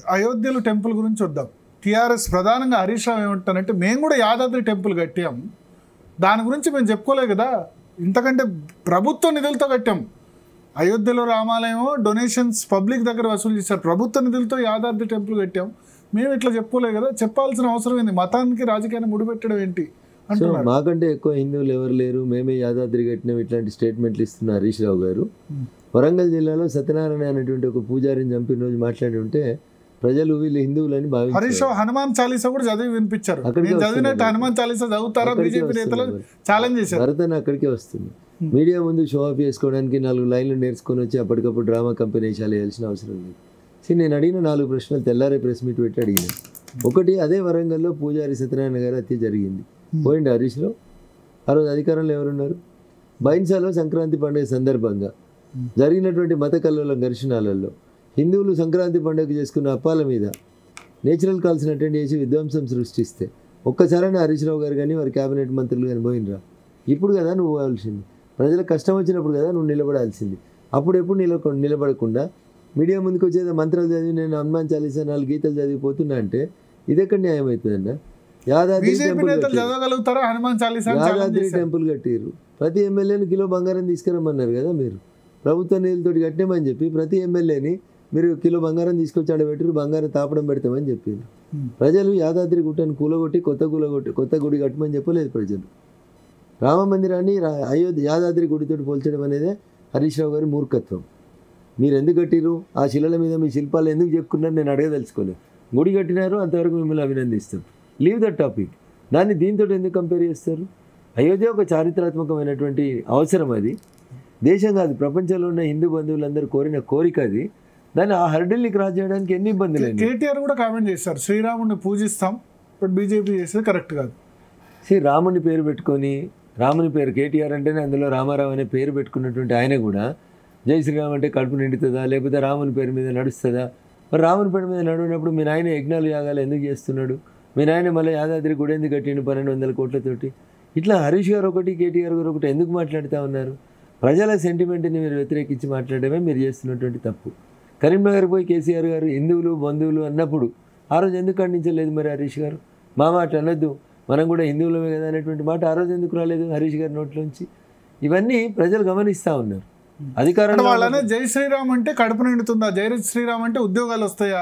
అయోధ్యలో టెంపుల్ గురించి వద్దాం టీఆర్ఎస్ ప్రధానంగా హరీష్ రావు ఏమంటానంటే మేము కూడా యాదాద్రి టెంపుల్ కట్టాం దాని గురించి మేము చెప్పుకోలే కదా ఇంతకంటే ప్రభుత్వ నిధులతో కట్టాం అయోధ్యలో రామాలయమో డొనేషన్స్ పబ్లిక్ దగ్గర వసూలు చేశారు ప్రభుత్వ నిధులతో యాదాద్రి టెంపుల్ కట్టాం మేము ఇట్లా చెప్పుకోలే కదా చెప్పాల్సిన అవసరం ఏంది మతానికి రాజకీయాన్ని ముడిపెట్టడం ఏంటి సో అంటున్నారు మాకంటే ఎక్కువ హిందువులు ఎవరు లేరు మేమే యాదాద్రి కట్టినాం ఇట్లాంటి స్టేట్మెంట్లు ఇస్తున్న హరీష్ రావు గారు Hmm. వరంగల్ జిల్లాలో సత్యనారాయణ అనేటువంటి ఒక పూజారిని చంపిన రోజు మాట్లాడి ఉంటే ప్రజలు వీళ్ళు హిందువులని హరీష్ భావించారు రావు హనుమాన్ చాలీసా కూడా చదివి వినిపించారు అక్కడికే నేను చదివినట్టు వస్తున్నారు. హనుమాన్ చాలీసా చదువుతారా అక్కడికే బీజేపీ నేతలు వస్తున్నారు. ఛాలెంజ్ చేశారు భరతన్ అక్కడికే వస్తుంది మీడియా ముందు షో ఆఫ్ చేసుకోవడానికి నాలుగు లైన్లు నేర్చుకొని వచ్చి అప్పటికప్పుడు డ్రామా కంపెనీ వేషాలు వేయాల్సిన అవసరం లేదు సరే నేను అడిగిన నాలుగు ప్రశ్నలు తెల్లారే ప్రెస్ మీట్ పెట్టి అడిగిన ఒకటి అదే వరంగల్లో పూజారి సత్యనారాయణ గారి హత్య జరిగింది పోయింది హరీష్లో ఆ రోజు అధికారంలో ఎవరున్నారు బైన్సాలో సంక్రాంతి పండుగ సందర్భంగా జరిగినటువంటి మత కల్లోల ఘర్షణాలలో హిందువులు సంక్రాంతి పండుగ చేసుకున్న అప్పాల మీద నేచురల్ కాల్స్ని అటెండ్ చేసి విధ్వంసం సృష్టిస్తే ఒక్కసారైనా హరీష్ రావు గారు కానీ వారి క్యాబినెట్ మంత్రులు కానీ పోయినరా ఇప్పుడు కదా నువ్వు పోవాల్సింది ప్రజలకు కష్టం వచ్చినప్పుడు కదా నువ్వు నిలబడాల్సింది అప్పుడు ఎప్పుడు నిలబ నిలబడకుండా మీడియా ముందుకు వచ్చేది మంత్రాలు చదివి నేను హనుమాన్ చాలీసా నాలుగు గీతలు చదివిపోతున్నా అంటే ఇదెక్కడ న్యాయం అవుతుందన్న యాదాద్రి బీజేపీ టెంపుల్ నేతలు కట్టిర్రు. చదవగలుగుతారా హనుమాన్ చాలీసా అని ఛాలెంజ్ యాదాద్రి చేశారు. టెంపుల్ కట్టిర్రు ప్రతి ఎమ్మెల్యేని కిలో బంగారం తీసుకురమ్మన్నారు కదా మీరు ప్రభుత్వ నిధులతోటి కట్టామని చెప్పి ప్రతి ఎమ్మెల్యేని మీరు కిలో బంగారం తీసుకొచ్చి ఆడ పెట్టిరు బంగారం తాపడం పెడతామని చెప్పారు Hmm. ప్రజలు యాదాద్రి గుట్టను కూలగొట్టి కొత్త కూలగొట్టి కొత్త గుడి కట్టమని చెప్పలేదు ప్రజలు రామ మందిరాన్ని రా- అయోధ్య యాదాద్రి గుడితోటి పోల్చడం అనేదే హరీష్ రావు గారి మూర్ఖత్వం మీరు ఎందుకు కట్టిరు ఆ శిలల మీద మీ శిల్పాలు ఎందుకు చెప్పుకున్నారు నేను అడగదలుచుకోలేదు గుడి కట్టినారు అంతవరకు మిమ్మల్ని అభినందిస్తాం లీవ్ దట్ టాపిక్ దాన్ని దీంతో ఎందుకు కంపేర్ చేస్తారు అయోధ్య ఒక చారిత్రాత్మకమైనటువంటి అవసరం అది దేశం కాదు ప్రపంచంలో ఉన్న హిందూ బంధువులందరూ కోరిన కోరిక అది దాన్ని ఆ హర్డిల్ని క్రాస్ చేయడానికి ఎన్ని ఇబ్బందులు అయినాయి? కేటీఆర్ కూడా కామెంట్ చేశారు శ్రీరాముడిని పూజిస్తాం బట్ బీజేపీ చేసేది కరెక్ట్ కాదు సి రాముని పేరు పెట్టుకొని రాముని పేరు కేటీఆర్ అంటేనే అందులో రామారావు అనే పేరు పెట్టుకున్నటువంటి ఆయన కూడా జై శ్రీరామ్ అంటే కడుపు నిండుతుందా లేకపోతే రాముని పేరు మీద నడుస్తుందా మరి రాముని పేరు మీద నడినప్పుడు మీ నాయన యజ్ఞాలు యాగాలు ఎందుకు చేస్తున్నాడు మీ నాయన మళ్ళీ యాదాద్రి గుడి ఎందుకు కట్టిండు పన్నెండు వందల కోట్లతోటి ఇట్లా హరీష్ గారు ఒకటి కేటీఆర్ గారు ఒకటి ఎందుకు మాట్లాడుతూ ఉన్నారు ప్రజల సెంటిమెంట్ని మీరు వ్యతిరేకించి మాట్లాడమే మీరు చేస్తున్నటువంటి తప్పు కరీంనగర్ పోయి కేసీఆర్ గారు హిందువులు బంధువులు అన్నప్పుడు ఆ రోజు ఎందుకు ఖండించలేదు మరి హరీష్ గారు మా మాట అనొద్దు మనం కూడా హిందువులమే కదా అనేటువంటి మాట ఆ రోజు ఎందుకు రాలేదు హరీష్ గారి నోట్లోంచి ఇవన్నీ ప్రజలు గమనిస్తూ ఉన్నారు అంటే అధికారంలో వాళ్ళనే జై శ్రీరామ్ అంటే కడుపు నిండుతుందా జై శ్రీరామ్ అంటే ఉద్యోగాలు వస్తాయా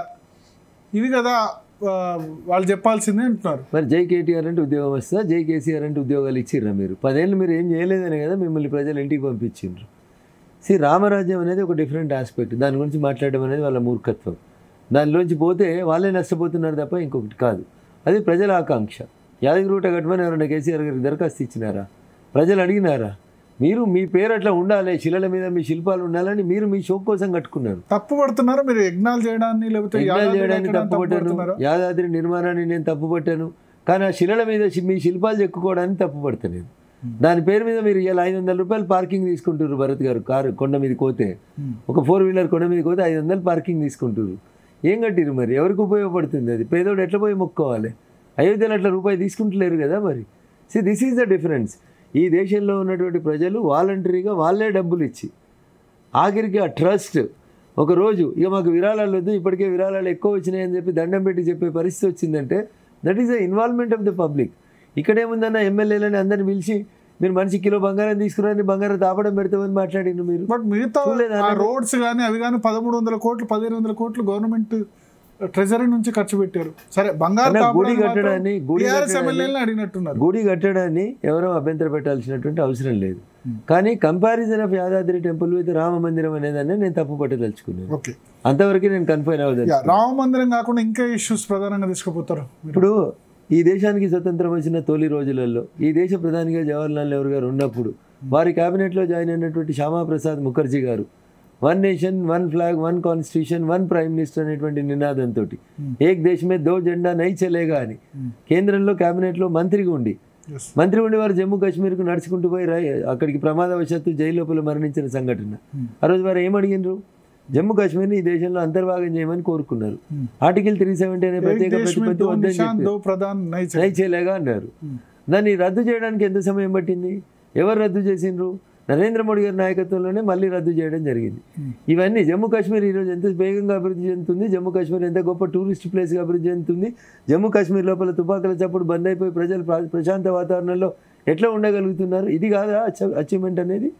ఇవి కదా ఆ, వాళ్ళు చెప్పాల్సిందే అంటున్నారు మరి జై కేటీఆర్ అంటే ఉద్యోగం వస్తుందా జై కేసీఆర్ అంటే ఉద్యోగాలు ఇచ్చిర్రా మీరు పదేళ్ళు మీరు ఏం చేయలేదనే కదా మిమ్మల్ని ప్రజలు ఇంటికి పంపించిండ్రు సి రామరాజ్యం అనేది ఒక డిఫరెంట్ ఆస్పెక్ట్ దాని గురించి మాట్లాడడం అనేది వాళ్ళ మూర్ఖత్వం దానిలోంచి పోతే వాళ్ళే నష్టపోతున్నారు తప్ప ఇంకొకటి కాదు అది ప్రజల ఆకాంక్ష యాదగిరిగుట్ట కట్టమని ఎవరైనా కేసీఆర్ గారికి దరఖాస్తు ఇచ్చినారా ప్రజలు అడిగినారా మీరు మీ పేరు అట్లా ఉండాలి శిలల మీద మీ శిల్పాలు ఉండాలని మీరు మీ షో కోసం కట్టుకున్నారు తప్పు పడుతున్నారు మీరు యజ్ఞాలు చేయడాన్ని లేకపోతే యజ్ఞాలు యాగాలు చేయడానికి చేయడాన్ని తప్పు తప్పుపట్టాను పడుతున్నారా? యాదాద్రి నిర్మాణాన్ని నేను తప్పుపట్టాను కానీ ఆ శిలల మీద శి- మీ శిల్పాలు చెక్కుకోవడానికి తప్పుపడతలేదు దాని పేరు మీద మీరు ఇలా ఐదు వందల రూపాయలు పార్కింగ్ తీసుకుంటారు భరత్ గారు కారు కొండ మీద కోతే Hmm. ఒక ఫోర్ వీలర్ కొండ మీద కోతే ఐదు వందలు పార్కింగ్ తీసుకుంటారు ఏం కట్టిరు మరి ఎవరికి ఉపయోగపడుతుంది అది పేదోడు ఎట్లా పోయి మొక్కోవాలి అయోధ్యలో అట్లా రూపాయి తీసుకుంటలేరు కదా మరి see this is the difference ఈ దేశంలో ఉన్నటువంటి ప్రజలు వాలంటరీగా వాళ్ళే డబ్బులు ఇచ్చి ఆఖరికి ఆ ట్రస్ట్ ఒక రోజు ఇక మాకు విరాళాలు వద్దు ఇప్పటికే విరాళాలు ఎక్కువ వచ్చినాయని చెప్పి దండం పెట్టి చెప్పే పరిస్థితి వచ్చిందంటే that is the involvement of the public ఇక్కడేముందన్న ఎమ్మెల్యేలని అందరిని పిలిచి మీరు మనిషి కిలో బంగారం తీసుకురండి బంగారం తాపడం పెడతామని మాట్లాడిండ్రు మీరు బట్ మిగతా చూడలేదా ఆ అన్న? రోడ్స్ కానీ అవి కానీ పదమూడు వందల కోట్లు పదిహేను వందల కోట్లు గవర్నమెంట్ ట్రెజరీ నుంచి ఖర్చు పెట్టారు సరే బంగారు అన్న, గుడి తాపడానికి మాత్రం కట్టడాన్ని గుడి TRS కట్టడాన్ని ఎమ్మెల్యేలను అడిగినట్టున్నారు గుడి కట్టడాన్ని ఎవరో అభ్యంతర పెట్టాల్సినటువంటి అవసరం లేదు కానీ comparison of Yadadri temple with Rama మందిరం అనేదాన్ని నేను తప్పు పట్టదలుచుకున్నాను ఓకే అంతవరకు నేను కన్ఫైన్ అవ్వదలుచుకున్నాను యా, రామ మందిరం కాకుండా ఇంకా ఇష్యూస్ ప్రధానంగా తీసుకుపోతారు మీరు ఇప్పుడు ఈ దేశానికి స్వతంత్రం వచ్చిన తొలి రోజులలో ఈ దేశ ప్రధానిగా జవహర్లాల్ నెహ్రూ గారు ఉన్నప్పుడు వారి క్యాబినెట్లో జాయిన్ అయినటువంటి శ్యామాప్రసాద్ ముఖర్జీ గారు one nation one flag one constitution one prime minister అనేటువంటి నినాదంతో ఏక్ దేశ్ మే దో జెండా నై చలేగా అని కేంద్రంలో క్యాబినెట్లో మంత్రిగా ఉండి Yes. మంత్రి ఉండి వారు జమ్మూ కాశ్మీర్కు నడుచుకుంటూ పోయి రై అక్కడికి ప్రమాదవశాత్తు జైలు లోపల మరణించిన సంఘటన ఆ రోజు వారు ఏమడిగినారు జమ్మూ కాశ్మీర్ని ఈ దేశంలో అంతర్భాగం చేయమని కోరుకున్నారు Hmm. ఆర్టికల్ త్రీ సెవెంటీ అనే ఏక్ ప్రత్యేక దేశ్ మే ప్రతిపత్తి దో వద్దని నిషాన్ చెప్పారు దో ప్రధాన్ నై చే- ట్రై చేయలేగా అన్నారు Hmm. దాన్ని రద్దు చేయడానికి ఎంత సమయం పట్టింది ఎవరు రద్దు చేసిండ్రు నరేంద్ర మోడీ గారి నాయకత్వంలోనే మళ్ళీ రద్దు చేయడం జరిగింది ఇవన్నీ జమ్మూ కాశ్మీర్ ఈరోజు ఎంత వేగంగా అభివృద్ధి చెందుతుంది జమ్మూ కాశ్మీర్ ఎంత గొప్ప టూరిస్ట్ ప్లేస్గా అభివృద్ధి చెందుతుంది జమ్మూ కాశ్మీర్ లోపల తుపాకుల చప్పుడు బంద్ అయిపోయి ప్రజలు ప్రా- ప్రశాంత వాతావరణంలో ఎట్లా ఉండగలుగుతున్నారు ఇది కాదా అచీవ్మెంట్ అనేది